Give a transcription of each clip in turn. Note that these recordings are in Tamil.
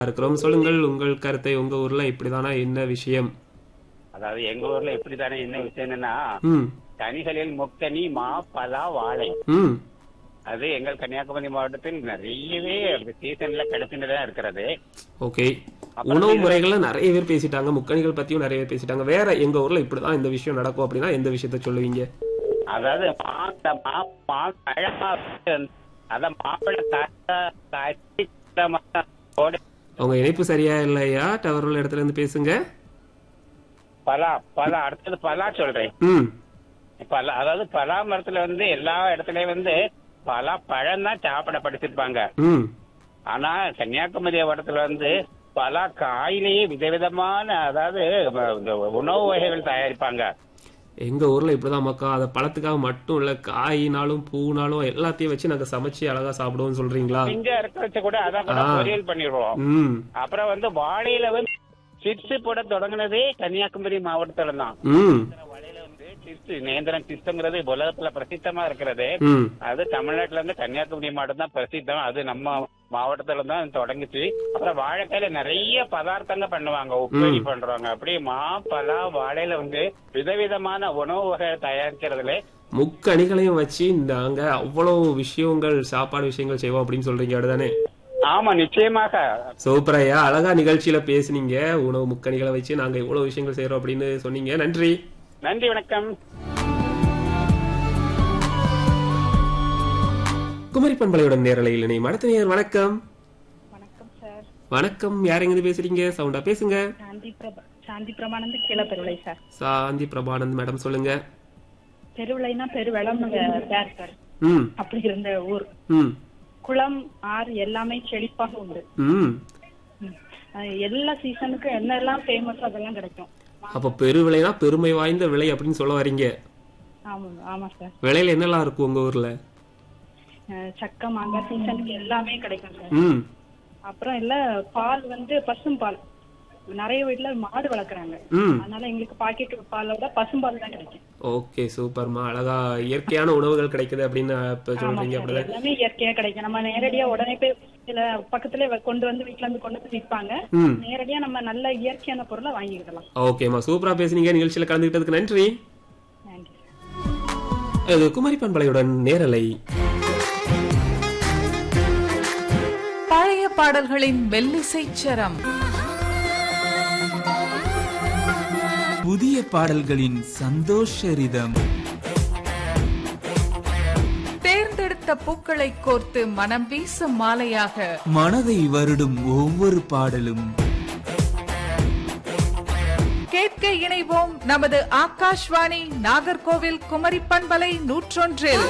இருக்கிறோம் சொல்லுங்கள் உங்கள் கருத்தை உங்க ஊர்ல இப்படிதானா என்ன விஷயம் அதாவது எங்க ஊர்ல இப்படித்தானே என்ன விஷயம் என்னன்னா ம் கனிகளில் முக்கனி மா பலா வாழை ம் அது எங்கள் கன்னியாகுமரி மாவட்டத்தில் நிறையவே சீசன்ல கிடைச்சுதான் இருக்கிறது ஓகே உணவு முறைகள்ல நிறைய பேர் பேசிட்டாங்க முக்கணிகள் பத்தியும் நிறைய பேர் பேசிட்டாங்க வேற எங்க ஊர்ல இப்படிதான் இந்த விஷயம் நடக்கும் அப்படின்னா எந்த விஷயத்த சொல்லுவீங்க அதாவது மாந்த மா மா பழமா அத மாப்பழ காய்ச்சி கோடை உங்க இணைப்பு சரியா இல்லையா டவர் உள்ள இடத்துல இருந்து பேசுங்க பலா பலா அடுத்தது பலா சொல்றேன் ம் பலா அதாவது பலா மரத்துல வந்து எல்லா இடத்துலயும் வந்து பலா பழம் தான் சாப்பிட படிச்சிருப்பாங்க ம் ஆனா கன்னியாகுமரி மாவட்டத்துல வந்து பல காயிலேயே விதவிதமான அதாவது இந்த உணவு வகைகள் தயாரிப்பாங்க எங்க ஊர்ல இப்படிதான் மக்கா அதை பழத்துக்காக மட்டும் இல்ல காயினாலும் பூனாலும் எல்லாத்தையும் வச்சு நாங்க சமைச்சு அழகா சாப்பிடுவோம் சொல்றீங்களா பிஞ்சா இருக்க வச்ச கூட அதான் கூட ஆ. பொரியல் பண்ணிடுவோம் ம் அப்புறம் வந்து வாழையில வந்து சிப்ஸ் போட தொடங்குனதே கன்னியாகுமரி மாவட்டத்துல தான் ம் வாழையில வந்து சிப்ஸ் நேந்திரம் சிப்ஸ்ங்கிறது உலகத்துல பிரசித்தமா இருக்கிறது ம் அது தமிழ்நாட்டுல இருந்து கன்னியாகுமரி மாவட்டம் தான் பிரசித்தம் அது நம்ம மாவட்டத்துல தான் தொடங்குச்சு அப்புறம் வாழைக்காயில நிறைய பதார்த்தங்கள் பண்ணுவாங்க உப்பேரி பண்றாங்க அப்படியே மா பலா வாழையில வந்து விதவிதமான உணவு வகை தயாரிக்கிறதுல முக்கணிகளையும் வச்சு நாங்க அவ்வளவு விஷயங்கள் சாப்பாடு விஷயங்கள் செய்வோம் அப்படின்னு சொல்றீங்க அப்படிதானே ஆமா நிச்சயமாக சூப்பரையா அழகா நிகழ்ச்சியில பேசுனீங்க உணவு முக்கணிகளை வச்சு நாங்க இவ்வளவு விஷயங்கள் செய்யறோம் அப்படின்னு சொன்னீங்க நன்றி நன்றி வணக்கம் குமரி பண்பலையுடன் நேரலையில் இணையும் அடுத்த நேயர் வணக்கம் வணக்கம் சார் வணக்கம் யார் எங்க பேசுறீங்க சவுண்டா பேசுங்க சாந்தி பிரபா சாந்தி பிரமானந்து கீழே பெருவிளை சார் சாந்தி பிரபானந்த் மேடம் சொல்லுங்க பெருவிளைனா பெருவெளம் பேர் சார் ம் அப்படி இருந்த ஊர் ம் குளம் ஆறு எல்லாமே செழிப்பாக உண்டு ம் ம். அஹ் எல்லா சீசனுக்கும் என்னெல்லாம் ஃபேமஸ் அதெல்லாம் கிடைக்கும் அப்ப பெருவிலைனா பெருமை வாய்ந்த விலை அப்படின்னு சொல்ல வரீங்க ஆமாம் ஆமா சார் விலையில என்னெல்லாம் இருக்கும் உங்க ஊர்ல அஹ் சக்கை மாங்காய் சீசனுக்கு எல்லாமே கிடைக்கும் சார் ம் அப்புறம் இல்ல பால் வந்து பசும் பால் நிறைய வீட்டுல மாடு வளர்க்குறாங்க ம் அதனால எங்களுக்கு பாக்கெட் பாலோட பசும்பால் தான் கிடைக்கும் ஓகே சூப்பர்மா அழகா இயற்கையான உணவுகள் கிடைக்குது அப்படின்னு இப்ப ஆமா சொல்றீங்க சார் அப்படிதான் எல்லாமே இயற்கையா கிடைக்கும் நம்ம நேரடியா உடனே போய் இல்ல பக்கத்துல வ- கொண்டு வந்து வீட்ல இருந்து கொண்டு வந்து விற்பாங்க ம் நேரடியா நம்ம நல்ல இயற்கையான பொருளை வாங்கிக்கலாம் ஓகேம்மா சூப்பரா பேசுனீங்க நிகழ்ச்சியில கலந்துக்கிட்டதுக்கு நன்றி நன்றி இது குமரி பண்பலையுடன் நேரலை பழைய பாடல்களின் மெல்லிசை சரம் புதிய பாடல்களின் சந்தோஷரிதம் தேர்ந்தெடுத்த பூக்களை கோர்த்து மனம் வீசும் மாலையாக மனதை வருடும் ஒவ்வொரு பாடலும் கேட்க இணைவோம் நமது ஆகாஷ்வாணி நாகர்கோவில் குமரி பண்பலை நூற்றொன்றில்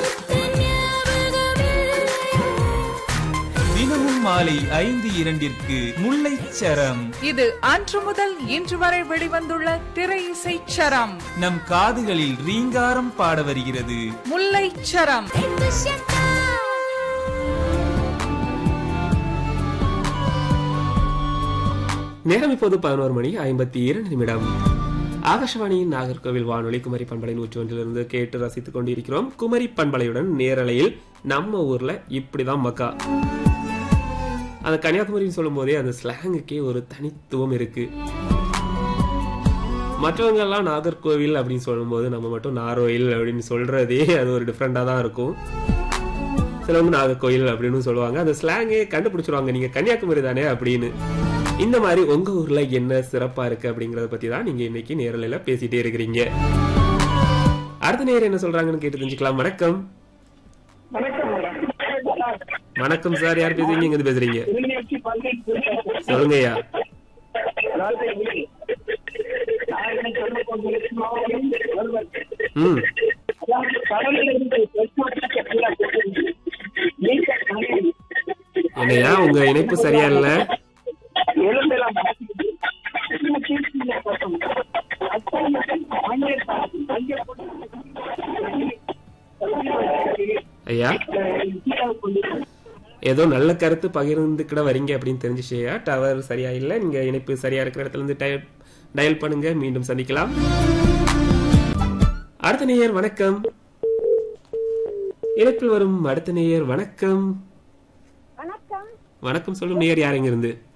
தினமும் மாலை ஐந்து இரண்டிற்கு முல்லைச்சரம் இது அன்று முதல் இன்று வரை வெளிவந்துள்ள திரை இசை சரம் நம் காதுகளில் ரீங்காரம் பாட வருகிறது முல்லை சரம் நேரம் இப்போது பதினோரு மணி ஐம்பத்தி இரண்டு நிமிடம் ஆகாஷவாணியின் நாகர்கோவில் வானொலி குமரி பண்பலை நூற்றி ஒன்றிலிருந்து கேட்டு ரசித்துக் கொண்டிருக்கிறோம் குமரி பண்பலையுடன் நேரலையில் நம்ம ஊர்ல இப்படிதான் மக்கா அந்த கன்னியாகுமரின்னு சொல்லும் போதே அந்த ஸ்லாங்குக்கே ஒரு தனித்துவம் இருக்கு மற்றவங்க எல்லாம் நாகர்கோவில் அப்படின்னு சொல்லும்போது நம்ம மட்டும் நாரோயில் அப்படின்னு சொல்றதே அது ஒரு டிஃப்ரெண்டா தான் இருக்கும் சிலவங்க நாகர்கோயில் அப்படின்னு சொல்லுவாங்க அந்த ஸ்லாங்கே கண்டுபிடிச்சிருவாங்க நீங்க கன்னியாகுமரி தானே அப்படின்னு இந்த மாதிரி உங்க ஊர்ல என்ன சிறப்பா இருக்கு அப்படிங்கறத பத்தி தான் நீங்க இன்னைக்கு நேரலையில பேசிட்டே இருக்கிறீங்க அடுத்த நேரம் என்ன சொல்றாங்கன்னு கேட்டு தெரிஞ்சுக்கலாம் வணக்கம் வணக்கம் சார் யார் பேசுறீங்க எங்க இருந்து பேசுறீங்க சொல்லுங்க ஐயா ம் என்னையா உங்க இணைப்பு சரியா இல்ல ஐயா ஏதோ நல்ல கருத்து பகிர்ந்துக்கிட வரீங்க அப்படின்னு தெரிஞ்சிச்சேயா டவர் சரியா இல்ல நீங்க இணைப்பு சரியா இருக்கிற இடத்துல இருந்து டயல் டயல் பண்ணுங்க மீண்டும் சந்திக்கலாம் அடுத்த நேயர் வணக்கம் இணைப்பில் வரும் அடுத்த நேயர் வணக்கம் வணக்கம் வணக்கம் சொல்லும் நேயர் யார் எங்க இருந்து